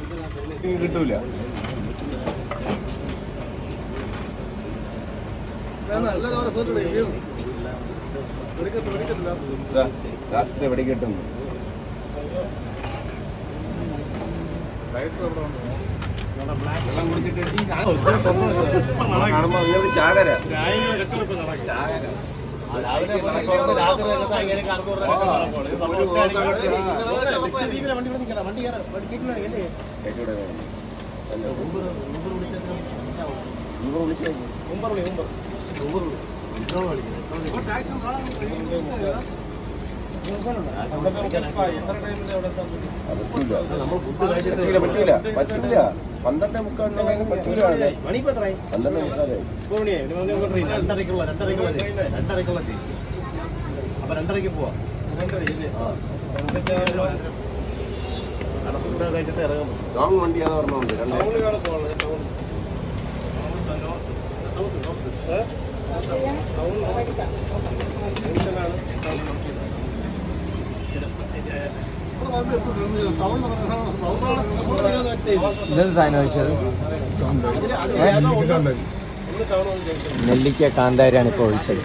കിട്ടൂല ലാസ്റ്റത്തെ എവിടെ കിട്ടുന്നു വെള്ളം കുടിച്ചിട്ട് ഈ സാധനം കാണുമ്പോ നിങ്ങൾക്ക് ചാകര ചാകര രാവിലെ നടക്കുമ്പോൾ രാത്രി നടക്കാൻ ഇങ്ങനെ കറക്കൂടെ കേട്ടൂടെ നൂറ് വിളിച്ചേക്കും പറ്റൂല പറ്റൂല പറ്റൂല പന്ത്രണ്ട് മുക്കാലിന് പറ്റൂല പന്ത്രണ്ട് മുക്കാലായി അപ്പൊ രണ്ടരയ്ക്ക് പോവാ ഫുഡ് കഴിച്ചിട്ട് ഇറങ്ങാൻ ലോങ് വണ്ടി അത് പറഞ്ഞുണ്ട് രണ്ട് ഇതെന്ത് സാധനം ഒഴിച്ചത് നെല്ലിക്ക കാന്താരിയാണ് ഇപ്പോൾ ഒഴിച്ചത്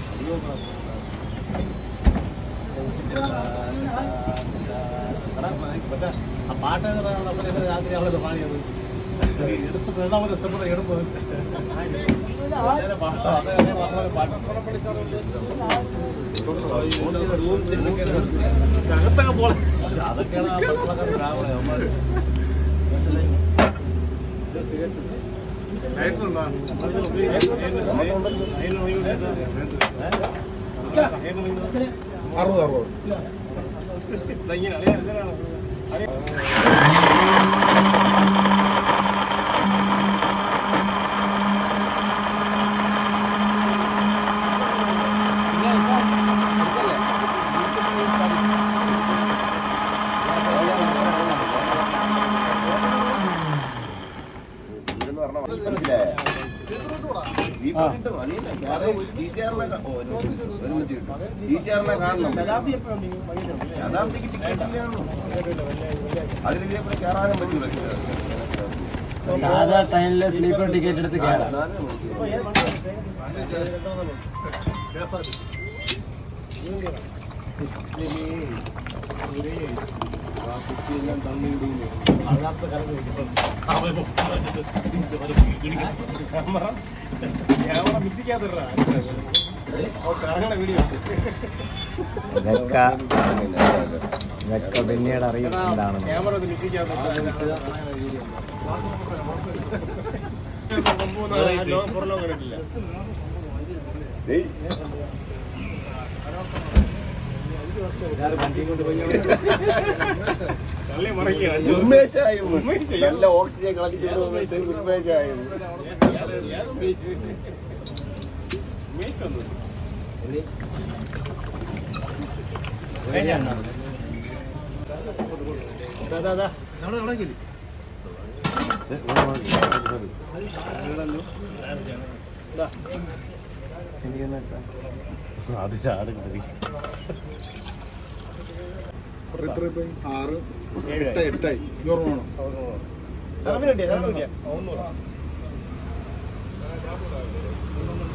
ആ പാട്ട് നമ്മുടെ രാത്രി അവളത് പാടിയത് എടുത്ത് വെള്ളം പോലെ ഇഷ്ടപ്പെട്ട എടുപ്പ് അകത്തൊക്കെ പോലെ പക്ഷെ അതൊക്കെയാണ് ആ പത്രക്കാരുടെ രാവിലെ നമ്മൾ അറുപത് അറുപത് ഇതെന്ന് പറഞ്ഞാൽ മനസ്സിലായോ? ഈ കിട്ടും. അതിന് വേറെ ഒരു ടീച്ചറിനെ കാ- ഓ, ഒരു മിനിറ്റ്, ഒരു മിനിറ്റ് കിട്ടും. ടീച്ചറിനെ കാണണം യഥാർത്ഥിക്ക് ടിക്കറ്റ് ഇല്ലാന്നോ? അതിന് ഇതേപോലെ കയറാനും പറ്റൂല സാധാ ട്രെയിനിലെ സ്ലീപ്പർ ടിക്കറ്റ് എടുത്ത് കയറാം നാല് മണിക്കൂർ. ഇതൊക്കെ ഇതൊക്കെ പിന്നീട് അറിയും എന്താണെന്ന് ഡേയ്, ഉന്മേഷായിരുന്നു. നല്ല ഓക്സിജൻ കളഞ്ഞിട്ട് വന്നിട്ട് ഉന്മേഷായിരുന്നു അത് ചാടുന്നത് എത്ര ഇപ്പൊ? ആറ് എട്ട് എട്ടായി ഈ ഓർമ്മ വേണം